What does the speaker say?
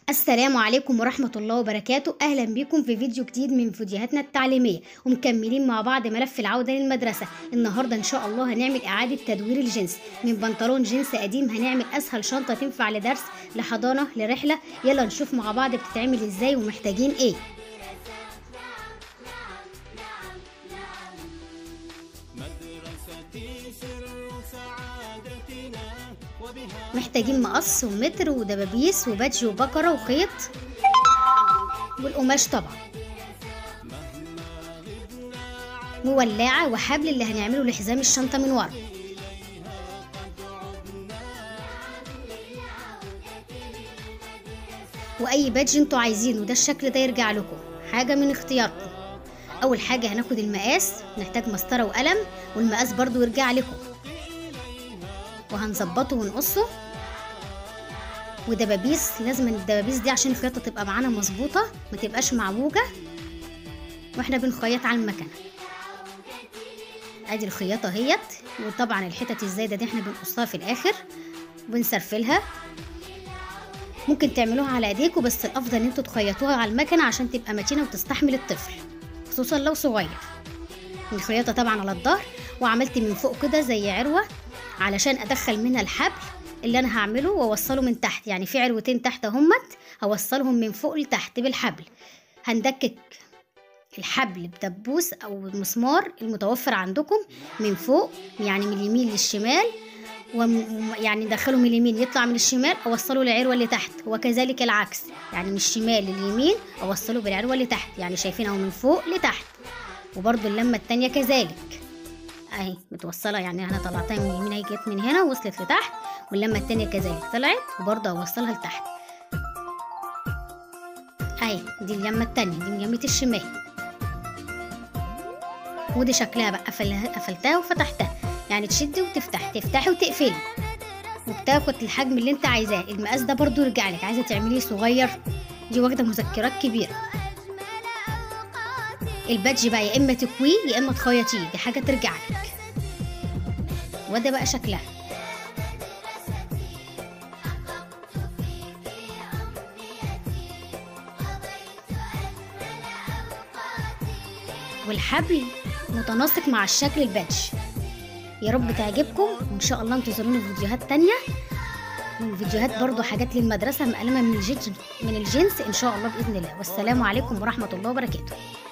السلام عليكم ورحمة الله وبركاته أهلا بكم في فيديو جديد من فيديوهاتنا التعليمية ومكملين مع بعض ملف العودة للمدرسة النهاردة إن شاء الله هنعمل إعادة تدوير الجنس من بنطلون جنس قديم هنعمل أسهل شنطة تنفع لدرس لحضانة لرحلة يلا نشوف مع بعض بتتعمل إزاي ومحتاجين إيه محتاجين مقص ومتر ودبابيس وبادج وبكرة وخيط والقماش طبعا وولاعة وحبل اللي هنعمله لحزام الشنطة من ورا واي بادج انتوا عايزينه ده الشكل ده يرجع لكم حاجة من اختياركم اول حاجة هناخد المقاس نحتاج مسطرة وقلم والمقاس برضو يرجع لكم وهنظبطه ونقصه ودبابيس لازم الدبابيس دي عشان الخياطة تبقى معانا مظبوطة ما تبقاش معوجة واحنا بنخيط على المكنة ادي الخياطة اهيت وطبعا الحتت الزايدة دي احنا بنقصها في الاخر وبنسرفلها ممكن تعملوها على ايديكم بس الافضل ان انتوا تخيطوها على المكنة عشان تبقى متينة وتستحمل الطفل خصوصا لو صغير الخياطة طبعا على الظهر وعملت من فوق كده زي عروة علشان ادخل منها الحبل اللي انا هعمله واوصله من تحت يعني في عروتين تحت اهمت هوصلهم من فوق لتحت بالحبل هندكك الحبل بدبوس او مسمار المتوفر عندكم من فوق يعني من اليمين للشمال ويعني ندخله من اليمين يطلع من الشمال اوصله للعروه اللي تحت وكذلك العكس يعني من الشمال لليمين اوصله بالعروه اللي تحت يعني شايفين اهو من فوق لتحت وبرده اللمه التانية كذلك اهي متوصله يعني انا طلعتها من اليمين اهي جت من هنا وصلت لتحت واللمه التانية كذلك طلعت وبرضه اوصلها لتحت اهي دي اللمه التانية دي من يمة الشمال ودي شكلها بقى قفلتها وفتحتها يعني تشدي وتفتح تفتحي وتقفلي وبتاخد الحجم اللي انت عايزاه المقاس ده برضو يرجع لك عايزه تعمليه صغير دي واخده مذكرات كبيره البادج بقى يا اما تكويه يا اما تخيطيه دي حاجه ترجع لك وده بقى شكلها والحبل متناسق مع الشكل البادج يا رب تعجبكم وان شاء الله انتظرونا في فيديوهات تانية من فيديوهات برضو حاجات للمدرسة مقلمة من الجنس من الجنس ان شاء الله بإذن الله والسلام عليكم ورحمة الله وبركاته